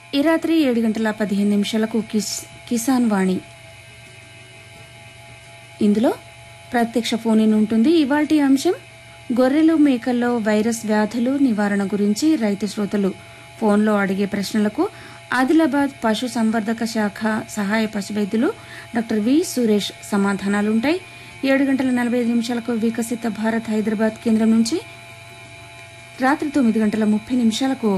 ఈ రాత్రి ఏడు గంటల పదిహేను నిమిషాలకు కిస్ కిసాన్ వాణి ఇందులో ప్రత్యక్ష ఫోన్ ఇన్ ఉంటుంది ఇవాల్టి అంశం గొర్రెలు మేకల్లో వైరస్ వ్యాధులు నివారణ గురించి రైతు శ్రోతలు ఫోన్లో అడిగే ప్రశ్నలకు ఆదిలాబాద్ పశు సంవర్ధక శాఖ సహాయ పశు వైద్యులు డాక్టర్ వి సురేష్ సమాధానాలుంటాయి ఏడు గంటల నలభై ఐదు నిమిషాలకు వికసిత భారత్ హైదరాబాద్ కేంద్రం నుంచి రాత్రి తొమ్మిది గంటల ముప్పై నిమిషాలకు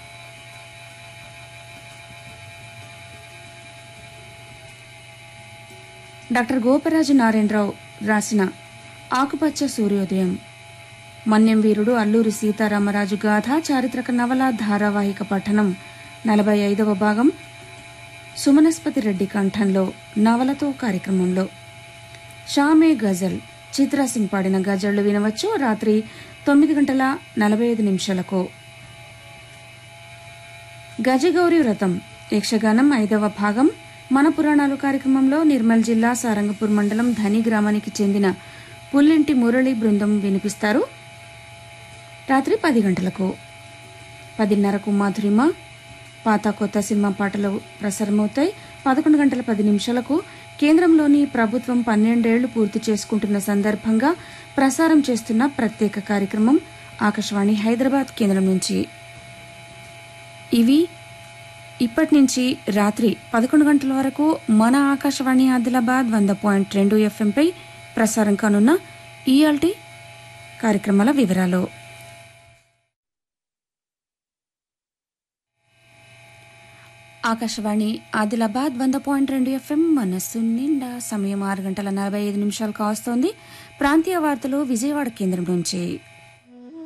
డాక్టర్ గోపరాజు నారాయణరావు రాసిన ఆకుపచ్చ సూర్యోదయం మన్యం వీరుడు అల్లూరి సీతారామరాజు గాథ చారిత్రక నవల ధారావాహిక పఠనం నలభై ఐదవ భాగం సుమనస్పతి రెడ్డి కంఠంలో నవలతో కార్యక్రమంలో షామే గజల్ చిత్రా సింగ్ పాడిన గజళ్లు వినవచ్చు రాత్రి తొమ్మిది గంటల నలభై ఐదు నిమిషాలకు గజగౌరి వ్రతం యక్షగానం ఐదవ భాగం మన పురాణాలు కార్యక్రమంలో నిర్మల్ జిల్లా సారంగపూర్ మండలం ధని గ్రామానికి చెందిన పుల్లింటి మురళి బృందం వినిపిస్తారు రాత్రి పది గంటలకు పదిన్నరకు మాధురిమ పాత కొత్త సినిమా పాటలు ప్రసారమవుతాయి పదకొండు గంటల పది నిమిషాలకు కేంద్రంలోని ప్రభుత్వం పన్నెండేళ్లు పూర్తి చేసుకుంటున్న సందర్భంగా ప్రసారం చేస్తున్న ప్రత్యేక కార్యక్రమం ఆకాశవాణి హైదరాబాద్ కేంద్రం నుంచి ఇవి ఇప్పటి నుంచి రాత్రి పదకొండు గంటల వరకు మన ఆకాశవాణి ఆదిలాబాద్ వంద పాయింట్ రెండు ఎఫ్ఎంపై ప్రసారం కానున్న ఈఎల్టీ కార్యక్రమాల వివరాలు ఆకాశవాణి ఆదిలాబాద్ వంద పాయింట్ రెండు ఎఫ్ఎం మనస్సు నిండా సమయం ఆరు గంటల నలభై ఐదు నిమిషాలు కావస్తోంది ప్రాంతీయ వార్తలు విజయవాడ కేంద్రం నుంచి